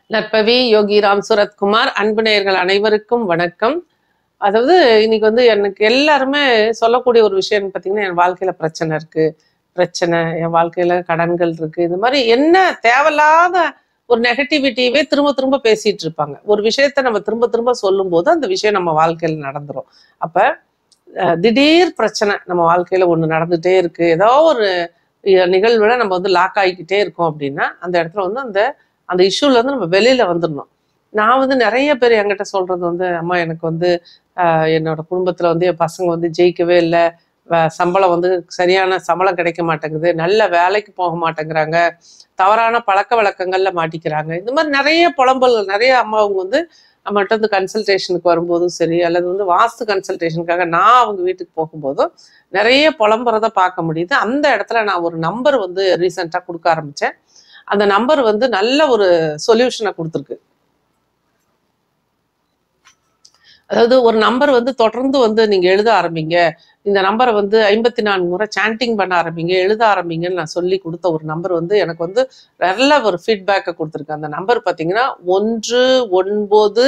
நற்பவி யோகி ராம் சுரத்குமார் அன்பு நேயர்கள் அனைவருக்கும் வணக்கம் அதாவது இன்னைக்கு வந்து எனக்கு எல்லாருமே சொல்லக்கூடிய ஒரு விஷயம் பார்த்தீங்கன்னா என் வாழ்க்கையில பிரச்சனை இருக்கு பிரச்சனை என் வாழ்க்கையில கடன்கள் இருக்கு இது மாதிரி என்ன தேவையில்லாத ஒரு நெகட்டிவிட்டியவே திரும்ப திரும்ப பேசிட்டு இருப்பாங்க ஒரு விஷயத்த நம்ம திரும்ப திரும்ப சொல்லும்போது அந்த விஷயம் நம்ம வாழ்க்கையில நடந்துரும் அப்ப அஹ், திடீர் பிரச்சனை நம்ம வாழ்க்கையில ஒண்ணு நடந்துட்டே இருக்கு ஏதோ ஒரு அஹ், நிகழ்வுல நம்ம வந்து லாக் ஆகிக்கிட்டே இருக்கோம் அப்படின்னா அந்த இடத்துல வந்து அந்த அந்த இஷ்யூல இருந்து நம்ம வெளியில வந்துடணும் நான் வந்து நிறைய பேர் என்கிட்ட சொல்றது வந்து அம்மா எனக்கு வந்து ஆஹ், என்னோட குடும்பத்துல வந்து என் பசங்க வந்து ஜெயிக்கவே இல்லை சம்பளம் வந்து சரியான சம்பளம் கிடைக்க மாட்டேங்குது நல்ல வேலைக்கு போக மாட்டேங்கிறாங்க தவறான பழக்க வழக்கங்கள்ல மாட்டிக்கிறாங்க இந்த மாதிரி நிறைய புலம்பல்கள் நிறைய அம்மாவுங்க வந்து நம்மகிட்ட வந்து கன்சல்டேஷனுக்கு வரும்போதும் சரி அல்லது வந்து வாஸ்து கன்சல்டேஷனுக்காக நான் அவங்க வீட்டுக்கு போகும்போதும் நிறைய புலம்புறத பார்க்க முடியுது அந்த இடத்துல நான் ஒரு நம்பர் வந்து ரீசெண்டாக கொடுக்க ஆரம்பிச்சேன் அந்த நம்பர் வந்து நல்ல ஒரு சொல்யூஷனை கொடுத்துருக்கு அதாவது ஒரு நம்பர் வந்து தொடர்ந்து வந்து நீங்க எழுத ஆரம்பிங்க இந்த நம்பரை வந்து ஐம்பத்தி நான்கு முறை சாண்டிங் பண்ண ஆரம்பிங்க எழுத ஆரம்பிங்கன்னு நான் சொல்லி கொடுத்த ஒரு நம்பர் வந்து எனக்கு வந்து நல்ல ஒரு ஃபீட்பேக்கை கொடுத்துருக்கு அந்த நம்பர் பார்த்தீங்கன்னா ஒன்று ஒன்பது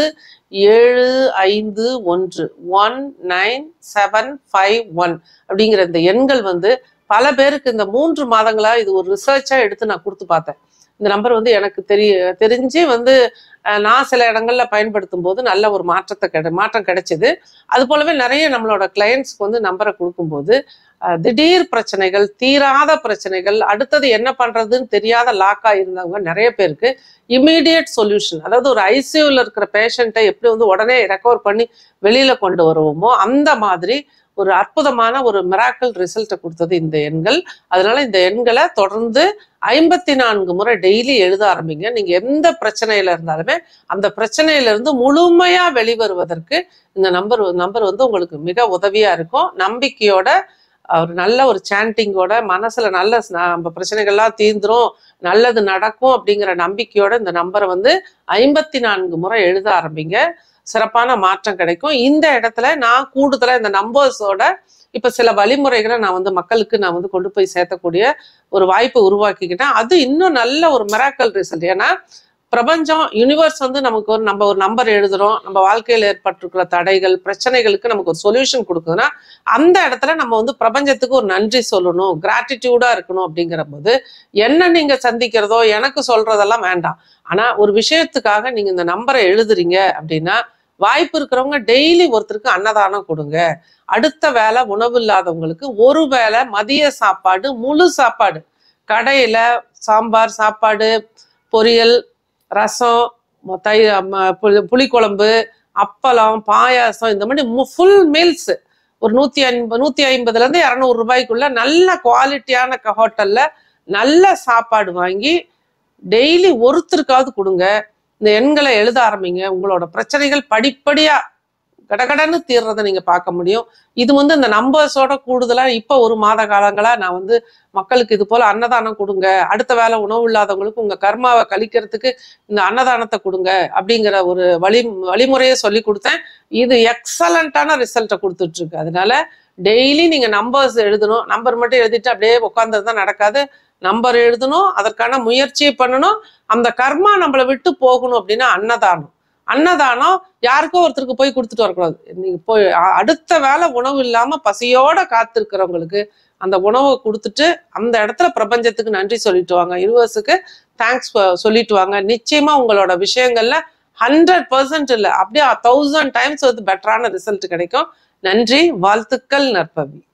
ஏழு ஐந்து ஒன்று one nine seven five one அப்படிங்கிற இந்த எண்கள் வந்து பல பேருக்கு இந்த மூன்று மாதங்களா இது ஒரு ரிசர்ச்சா எடுத்து நான் கொடுத்து பார்த்தேன் இந்த நம்பர் வந்து எனக்கு தெரிய தெரிஞ்சு வந்து அஹ், நான் சில இடங்கள்ல பயன்படுத்தும் போது நல்ல ஒரு மாற்றத்தை கிடை மாற்றம் கிடைச்சது அது போலவே நிறைய நம்மளோட கிளையண்ட்ஸ்க்கு வந்து நம்பரை கொடுக்கும்போது அஹ், திடீர் பிரச்சனைகள் தீராத பிரச்சனைகள் அடுத்தது என்ன பண்றதுன்னு தெரியாத லாக்கா இருந்தவங்க நிறைய பேருக்கு இமீடியட் சொல்யூஷன் அதாவது ஒரு ஐசியூல இருக்கிற பேஷண்ட்டை எப்படி வந்து உடனே ரெக்கவர் பண்ணி வெளியில கொண்டு வருவோமோ அந்த மாதிரி ஒரு அற்புதமான ஒரு மிராக்கல் ரிசல்ட்டை கொடுத்தது இந்த எண்கள் அதனால இந்த எண்களை தொடர்ந்து ஐம்பத்தி நான்கு முறை டெய்லி எழுத ஆரம்பிங்க நீங்க எந்த பிரச்சனையில இருந்தாலுமே அந்த பிரச்சனையில இருந்து முழுமையா வெளிவருவதற்கு இந்த நம்பர் நம்பர் வந்து உங்களுக்கு மிக உதவியா இருக்கும் நம்பிக்கையோட ஒரு நல்ல ஒரு சாண்டிங்கோட மனசுல நல்ல ஸ்- நம்ம பிரச்சனைகள்லாம் தீந்துரும் நல்லது நடக்கும் அப்படிங்கிற நம்பிக்கையோட இந்த நம்பரை வந்து ஐம்பத்தி நான்கு முறை எழுத ஆரம்பிங்க சிறப்பான மாற்றம் கிடைக்கும் இந்த இடத்துல நான் கூடுதலா இந்த நம்பர்ஸோட இப்ப சில வழிமுறைகளை நான் வந்து மக்களுக்கு நான் வந்து கொண்டு போய் சேர்த்தக்கூடிய ஒரு வாய்ப்பை உருவாக்கிக்கிட்டேன் அது இன்னும் நல்ல ஒரு மிராக்கல் ரிசல்ட் ஏன்னா பிரபஞ்சம் யூனிவர்ஸ் வந்து நமக்கு ஒரு நம்ம ஒரு நம்பர் எழுதுறோம் நம்ம வாழ்க்கையில் ஏற்பட்டிருக்கிற தடைகள் பிரச்சனைகளுக்கு நமக்கு ஒரு சொல்யூஷன் கொடுக்குதுன்னா அந்த இடத்துல நம்ம வந்து பிரபஞ்சத்துக்கு ஒரு நன்றி சொல்லணும் கிராட்டிடியூடா இருக்கணும் அப்படிங்கிற போது என்ன நீங்க சந்திக்கிறதோ எனக்கு சொல்றதெல்லாம் வேண்டாம் ஆனா ஒரு விஷயத்துக்காக நீங்க இந்த நம்பரை எழுதுறீங்க அப்படின்னா வாய்ப்பு இருக்கிறவங்க டெய்லி ஒருத்தருக்கு அன்னதானம் கொடுங்க அடுத்த வேலை உணவு இல்லாதவங்களுக்கு ஒரு வேளை மதிய சாப்பாடு முழு சாப்பாடு கடையில சாம்பார் சாப்பாடு பொரியல் ரசம் மொ- தை ம- புளி- புளிக்குழம்பு அப்பளம் பாயாசம் இந்த மாதிரி ஃபுல் மீல்ஸ் ஒரு நூத்தி ஐம்பது நூத்தி ஐம்பதுல இருந்து இரநூறு ரூபாய்க்குள்ள நல்ல குவாலிட்டியான ஹோட்டல்ல நல்ல சாப்பாடு வாங்கி டெய்லி ஒருத்தருக்காவது கொடுங்க இந்த எண்களை எழுத ஆரம்பிங்க உங்களோட பிரச்சனைகள் படிப்படியா கடகடன்னு தீர்றதை நீங்க பார்க்க முடியும் இது வந்து இந்த நம்பர்ஸோட கூடுதலா இப்ப ஒரு மாத காலங்களா நான் வந்து மக்களுக்கு இது போல அன்னதானம் கொடுங்க அடுத்த வேலை உணவு இல்லாதவங்களுக்கு உங்க கர்மாவை கழிக்கிறதுக்கு இந்த அன்னதானத்தை கொடுங்க அப்படிங்கிற ஒரு வழி வழிமுறையை சொல்லி கொடுத்தேன் இது எக்ஸலண்டான ரிசல்ட்டை கொடுத்துட்டு இருக்கு அதனால டெய்லி நீங்க நம்பர்ஸ் எழுதணும் நம்பர் மட்டும் எழுதிட்டு அப்படியே உட்கார்ந்தது தான் நடக்காது நம்பர் எழுதணும் அதற்கான முயற்சியை பண்ணணும் அந்த கர்மா நம்மளை விட்டு போகணும் அப்படின்னா அன்னதானம் அன்னதானம் யாருக்கோ ஒருத்தருக்கு போய் கொடுத்துட்டு வரக்கூடாது நீங்க போய் அ- அடுத்த வேளை உணவு இல்லாம பசியோட காத்திருக்கிறவங்களுக்கு அந்த உணவை கொடுத்துட்டு அந்த இடத்துல பிரபஞ்சத்துக்கு நன்றி சொல்லிட்டு வாங்க யூனிவர்ஸுக்கு தேங்க்ஸ் சொல்லிட்டு வாங்க நிச்சயமா உங்களோட விஷயங்கள்ல ஹண்ட்ரட் பர்சன்ட் இல்லை அப்படியே தௌசண்ட் டைம்ஸ் வந்து பெட்டரான ரிசல்ட் கிடைக்கும் நன்றி வாழ்த்துக்கள் நற்பவி